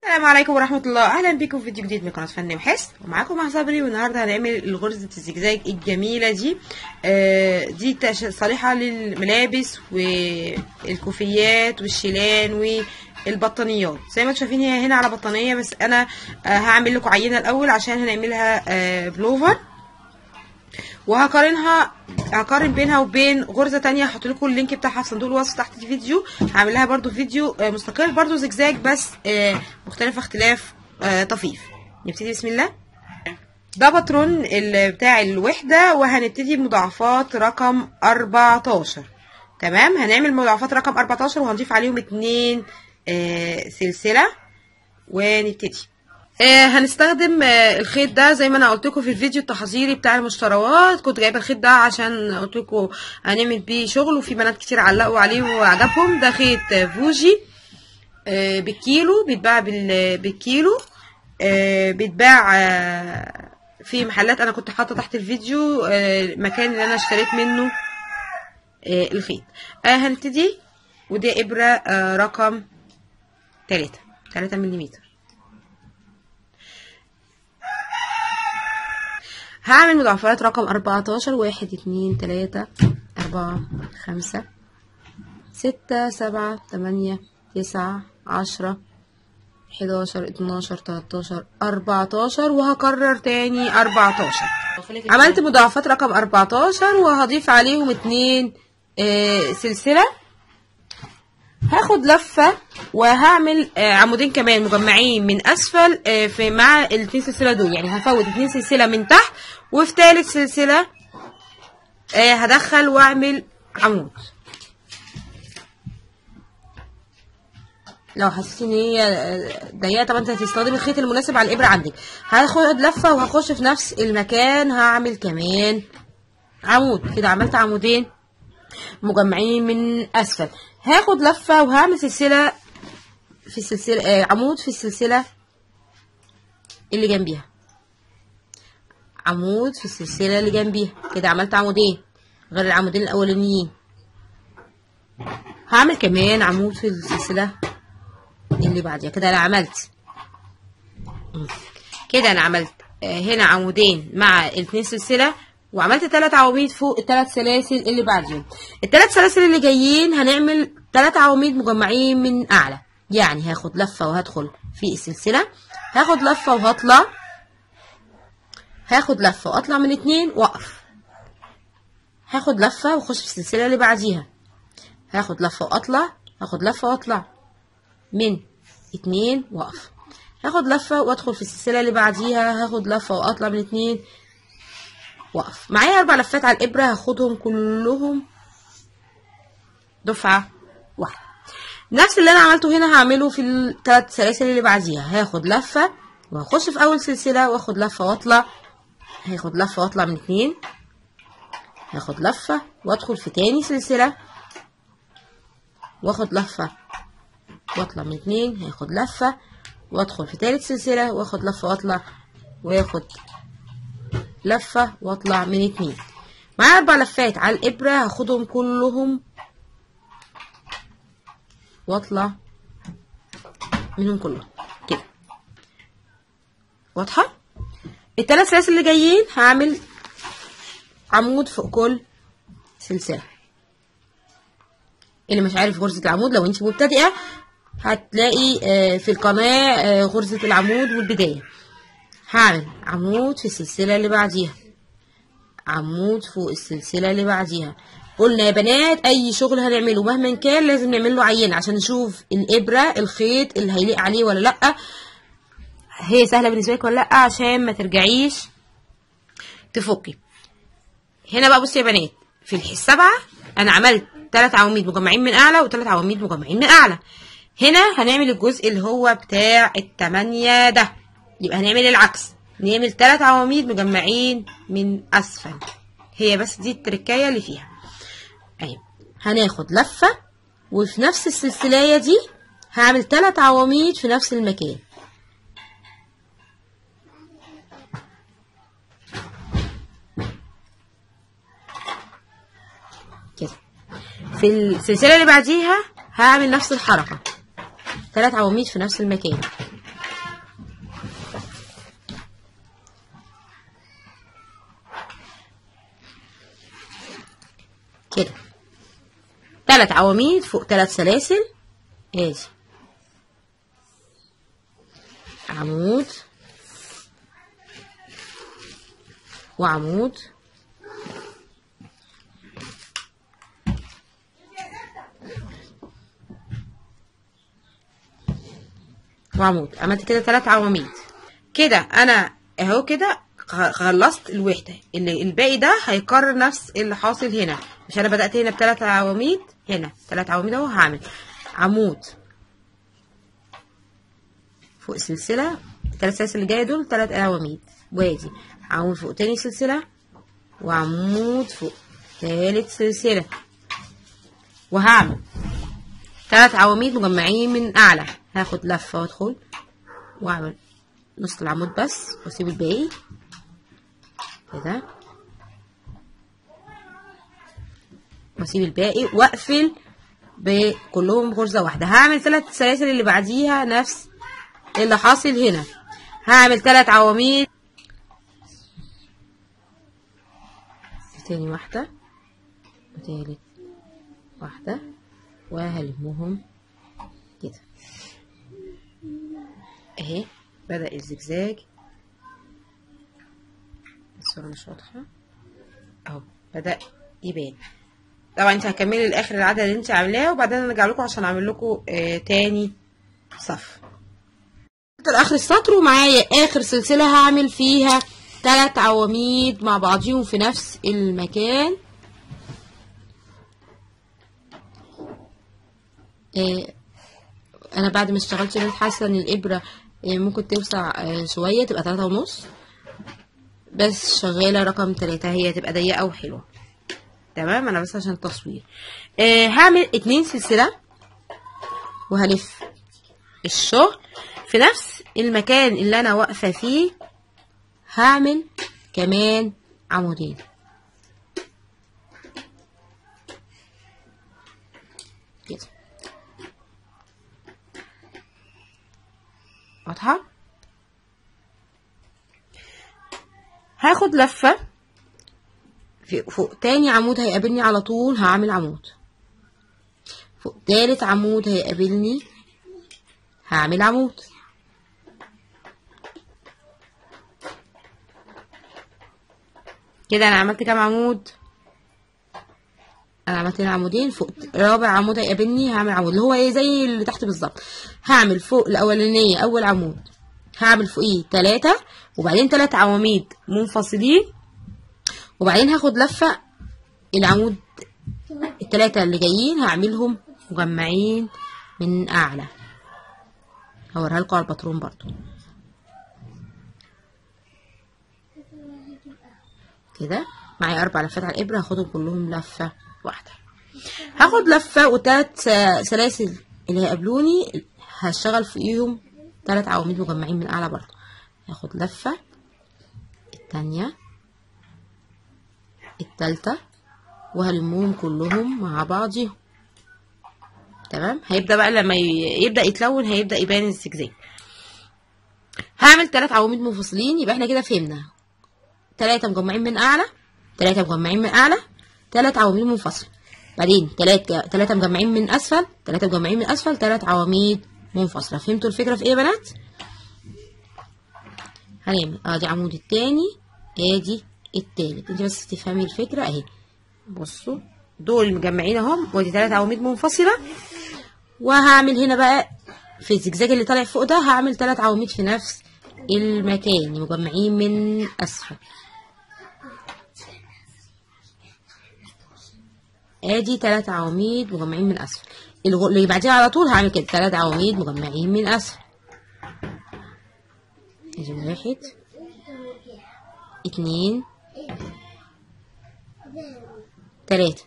السلام عليكم ورحمة الله أهلا بكم في فيديو جديد من قناة فن وحس ومعاكم مع صبري والنهاردة هنعمل غرزة الزجزاج الجميلة دي آه دي تش- صالحة للملابس والكوفيات والشيلان والبطانيات زي ما انتم شايفين هي هنا على بطانية بس أنا آه هعمل لكم عينة الأول عشان هنعملها آه بلوفر وهقارنها هقارن بينها وبين غرزه تانية هحط لكم اللينك بتاعها في صندوق الوصف تحت الفيديو هعمل لها برضو فيديو آه، مستقل برضو زجزاج بس آه، مختلفه اختلاف آه، طفيف نبتدي بسم الله ده باترون ال- بتاع الوحده وهنبتدي بمضاعفات رقم 14 تمام هنعمل مضاعفات رقم 14 وهنضيف عليهم اتنين آه، سلسله ونبتدي آه هنستخدم آه الخيط ده زي ما انا قلت لكم في الفيديو التحذيري بتاع المشتريات كنت جايبه الخيط ده عشان قلت لكم هنعمل بيه شغل وفي بنات كتير علقوا عليه وعجبهم ده خيط آه فوجي آه بالكيلو بيتباع بال- بالكيلو آه بيتباع آه في محلات انا كنت حاطه تحت الفيديو آه المكان اللي انا اشتريت منه آه الخيط آه هنبتدي ودي ابره آه رقم 3 3 ملم هعمل مضاعفات رقم 14 واحد اتنين تلاتة أربعة خمسة ستة سبعة تمانية تسعة عشرة حداشر اتناشر تلاتاشر أربعتاشر وهكرر تاني أربعتاشر عملت مضاعفات رقم أربعتاشر وهضيف عليهم اتنين آه سلسلة هاخد لفة وهعمل آه، عمودين كمان مجمعين من اسفل آه، في مع الاتنين سلسلة دول يعني هفوت اتنين سلسلة من تحت وفي تالت سلسلة آه، هدخل واعمل عمود لو حسيت ان هي آه، ضيقه طبعا انت هتستخدمي الخيط المناسب على الابره عندك هاخد لفه وهخش في نفس المكان هعمل كمان عمود كده عملت عمودين مجمعين من اسفل هاخد لفه وهعمل سلسله في السلسله آه عمود في السلسله اللي جنبيها عمود في السلسله اللي جنبيها كده عملت عمودين غير العمودين الاولانيين هعمل كمان عمود في السلسله اللي بعديها كده انا عملت مم. كده انا عملت آه، هنا عمودين مع الاتنين سلسله وعملت ثلاث عواميد فوق الثلاث سلاسل اللي بعدهم الثلاث سلاسل اللي جايين هنعمل ثلاث عواميد مجمعين من اعلى يعني هاخد لفه وهدخل في السلسله هاخد لفه وهطلع هاخد لفه واطلع من اتنين واقف هاخد لفه واخش في السلسله اللي بعديها هاخد لفه واطلع هاخد لفه واطلع من اتنين واقف هاخد لفة وادخل في السلسلة اللي بعديها هاخد لفة واطلع من اتنين واقف معايا اربع لفات على الابرة هاخدهم كلهم دفعة واحدة نفس اللي انا عملته هنا هعمله في الثلاث سلاسل اللي بعديها هاخد لفة وهخش في اول سلسلة واخد لفة واطلع هاخد لفة واطلع من اتنين هاخد لفة وادخل في تاني سلسلة واخد لفة واطلع من اتنين هاخد لفة وادخل في تالت سلسلة واخد لفة واطلع واخد لفة واطلع من اتنين معايا اربع لفات على الابرة هاخدهم كلهم واطلع منهم كلهم كده واضحة التلات سلاسل اللي جايين هعمل عمود فوق كل سلسلة اللي مش عارف غرزة العمود لو انت مبتدئة هتلاقي آه، في القناة آه، غرزة العمود والبداية هعمل عمود في السلسلة اللي بعديها عمود فوق السلسلة اللي بعديها قلنا يا بنات اي شغل هنعمله مهما كان لازم نعمل له عينة عشان نشوف الابرة الخيط اللي هيليق عليه ولا لا هي سهلة بالنسبة لك ولا لا عشان ما ترجعيش تفكي هنا بقى بصي يا بنات في الح- السبعة انا عملت ثلاث عواميد مجمعين من اعلى وثلاث عواميد مجمعين من اعلى هنا هنعمل الجزء اللي هو بتاع التمانية ده يبقى هنعمل العكس نعمل ثلاث عواميد مجمعين من اسفل هي بس دي التركايه اللي فيها ايوه هناخد لفه وفي نفس السلسلايه دي هعمل ثلاث عواميد في نفس المكان كده في السلسله اللي بعديها هعمل نفس الحركه ثلاث عواميد في نفس المكان تلات عواميد فوق تلات سلاسل ادي عمود وعمود وعمود عملت كده ثلاث عواميد كده انا اهو كده خ- خلصت الوحده اللي الباقي ده هيكرر نفس اللي حاصل هنا مش انا بدات هنا بثلاث عواميد هنا ثلاث عواميد اهو هعمل عمود فوق سلسله الثلاث سلاسل اللي جايه دول ثلاث عواميد وادي عمود فوق تاني سلسله وعمود فوق تالت سلسله وهعمل ثلاث عواميد مجمعين من اعلى هاخد لفه وادخل واعمل نص العمود بس واسيب الباقي كده واسيب الباقي واقفل بكلهم غرزه واحده هعمل ثلاث سلاسل اللي بعديها نفس اللي حاصل هنا هعمل ثلاث عواميد تاني واحده وتالت واحده وهلمهم كده اهي بدأ الزجزاج الصورة مش واضحة اهو بدأ يبان طبعا انت هتكملي لاخر العدد اللي انت عاملاه وبعدين ارجع لكم عشان اعمل لكم آه تاني صف اخر السطر ومعايا اخر سلسلة هعمل فيها ثلاث عواميد مع بعضيهم في نفس المكان آه انا بعد ما اشتغلت بقيت حاسه ان الابره آه، ممكن توسع آه، شويه تبقى تلاتة ونص بس شغاله رقم تلاتة هي تبقى ضيقه وحلوه تمام انا بس عشان التصوير آه هعمل اتنين سلسله وهلف الشغل في نفس المكان اللي انا واقفه فيه هعمل كمان عمودين كده واضحة هاخد لفة في فوق تاني عمود هيقابلني على طول هعمل عمود فوق تالت عمود هيقابلني هعمل عمود كده انا عملت كام عمود انا عملت هنا عمودين فوق رابع عمود هيقابلني هعمل عمود اللي هو ايه زي اللي تحت بالظبط هعمل فوق الاولانيه اول عمود هعمل فوقيه تلاتة وبعدين تلات عواميد منفصلين وبعدين هاخد لفه العمود التلاتة اللي جايين هعملهم مجمعين من اعلى هوريها لكم على الباترون برضو كده معايا اربع لفات على الابره هاخدهم كلهم لفه واحده هاخد لفه وتلات س- سلاسل اللي هيقابلوني هشتغل فوقيهم تلات عواميد مجمعين من اعلى برضو هاخد لفه التانية التالتة وهلمهم كلهم مع بعضهم تمام هيبدا بقى لما ي- يبدا يتلون هيبدا يبان الزجزاج هعمل تلات عواميد منفصلين يبقى احنا كده فهمنا تلاتة مجمعين من أعلى تلاتة مجمعين من أعلى تلات عواميد منفصلة بعدين تلاتة تلاتة مجمعين من أسفل تلاتة مجمعين من أسفل تلات عواميد منفصلة فهمتوا الفكرة في إيه يا بنات؟ هنعمل ادي عمود التاني ادي التالت انت بس تفهمي الفكرة اهي بصوا دول مجمعين اهم وادي تلات عواميد منفصلة وهعمل هنا بقى في الزجزاج اللي طالع فوق ده هعمل تلات عواميد في نفس المكان مجمعين من اسفل ادي تلات عواميد مجمعين من اسفل الغ- اللي بعديها على طول هعمل كده تلات عواميد مجمعين من اسفل ادي واحد اتنين تلاتة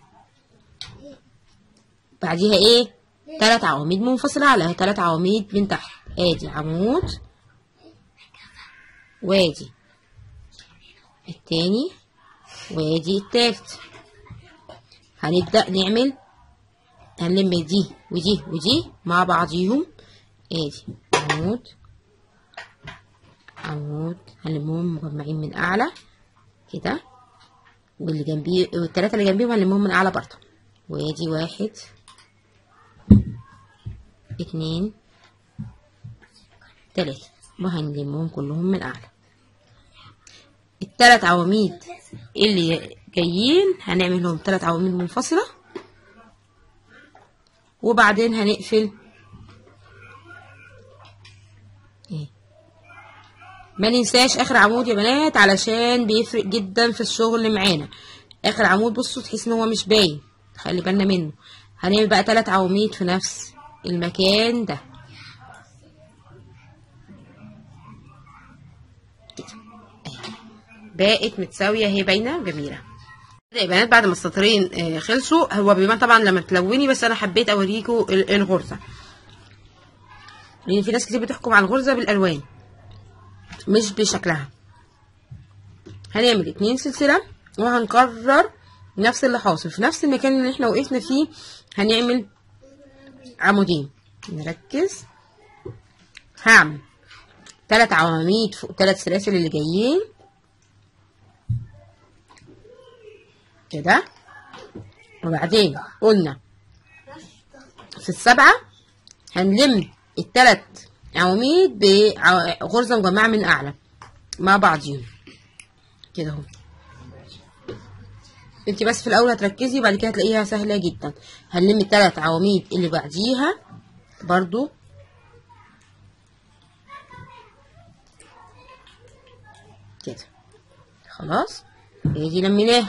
بعديها ايه تلات عواميد منفصلة عليها تلات عواميد من تحت ادي عمود وادي التاني وادي التالت هنبدأ نعمل هنلم دي ودي ودي مع بعضيهم ادي عمود عمود هنلمهم مجمعين من اعلى كده واللي جنبيه والتلاتة اللي جنبيهم هنلمهم من اعلى برضه وادي واحد اتنين تلاتة وهنلمهم كلهم من اعلى التلات عواميد اللي جايين هنعمل لهم تلات عواميد منفصلة وبعدين هنقفل ايه ما ننساش اخر عمود يا بنات علشان بيفرق جدا في الشغل معانا اخر عمود بصوا تحس ان هو مش باين خلي بالنا منه هنعمل بقى تلات عواميد في نفس المكان ده كده أهي. بقت متساوية اهي باينة جميلة كده يا بنات بعد ما السطرين آه، خلصوا هو بيبان طبعا لما تلوني بس انا حبيت اوريكم ال- الغرزة لان في ناس كتير بتحكم على الغرزة بالالوان مش بشكلها هنعمل اتنين سلسلة وهنكرر نفس اللي حاصل في نفس المكان اللي احنا وقفنا فيه هنعمل عمودين نركز هعمل تلات عواميد فوق تلات سلاسل اللي جايين كده وبعدين قلنا في السبعة هنلم التلات عواميد بغرزة مجمعة من أعلى مع بعضيهم كده اهو انت بس في الأول هتركزي وبعد كده هتلاقيها سهلة جدا هنلم التلات عواميد اللي بعديها برضو كده خلاص هي دي لميناها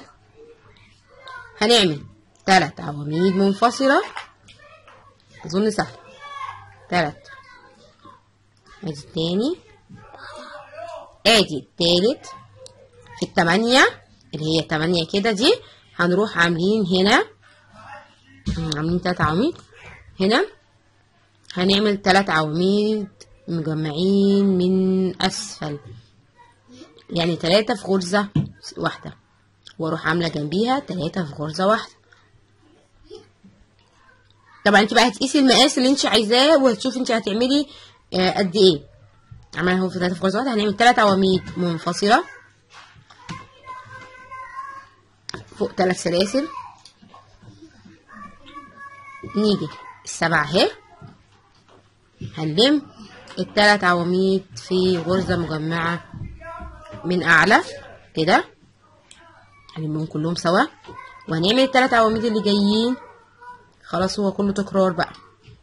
هنعمل تلات عواميد منفصلة أظن سهل تلات ادي التاني ادي التالت في التمانية اللي هي تمانية كده دي هنروح عاملين هنا عاملين تلات عواميد هنا هنعمل تلات عواميد مجمعين من أسفل يعني تلاتة في غرزة واحدة واروح عاملة جنبيها تلاتة في غرزة واحدة طبعا انت بقى هتقيسي المقاس اللي انت عايزاه وهتشوفي انت هتعملي آه، قد ايه عملنا اهو في تلاتة في غرزة واحدة هنعمل تلات عواميد منفصلة فوق تلات سلاسل نيجي السبعة اهي هنلم التلات عواميد في غرزة مجمعة من أعلى كده هنلمهم كلهم سوا وهنعمل التلات عواميد اللي جايين خلاص هو كله تكرار بقى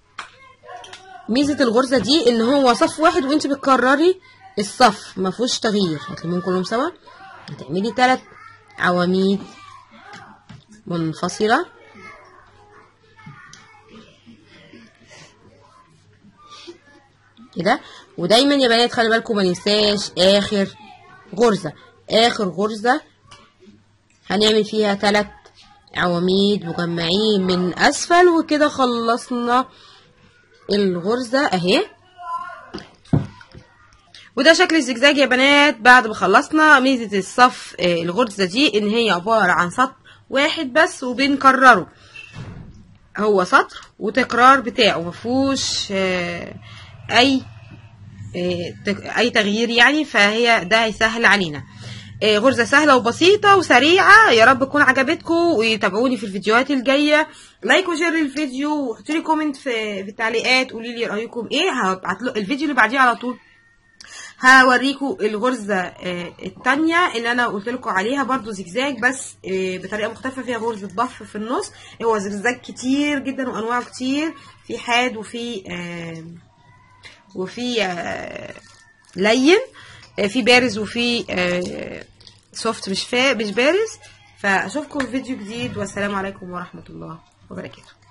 ميزة الغرزة دي ان هو صف واحد وانت بتكرري الصف ما فيهوش تغيير هتلمهم كلهم سوا هتعملي تلات عواميد منفصلة كده ودايما يا بنات خلي بالكم ما ننساش اخر غرزة اخر غرزة هنعمل فيها تلات عواميد مجمعين من اسفل وكده خلصنا الغرزة اهي وده شكل الزجزاج يا بنات بعد ما خلصنا ميزة الصف آه، الغرزة دي ان هي عبارة عن سطر واحد بس وبنكرره هو سطر وتكرار بتاعه مفهوش آه، اي آه، تك- اي تغيير يعني فهي ده هيسهل علينا آه، غرزة سهلة وبسيطة وسريعة يا رب تكون عجبتكم وتابعوني في الفيديوهات الجاية لايك وشير للفيديو وحطوا لي كومنت في في التعليقات قولي لي رايكم ايه هبعت له الفيديو اللي بعديه على طول هوريكم الغرزة آه، التانية اللي انا قلت لكم عليها برضو زجزاج بس آه، بطريقة مختلفة فيها غرزة ضف في النص هو زجزاج كتير جدا وانواعه كتير في حاد وفي آه، وفي آه، لين آه، في بارز وفي آه، سوفت مش فا مش بارز فاشوفكم في فيديو جديد والسلام عليكم ورحمة الله وبركاته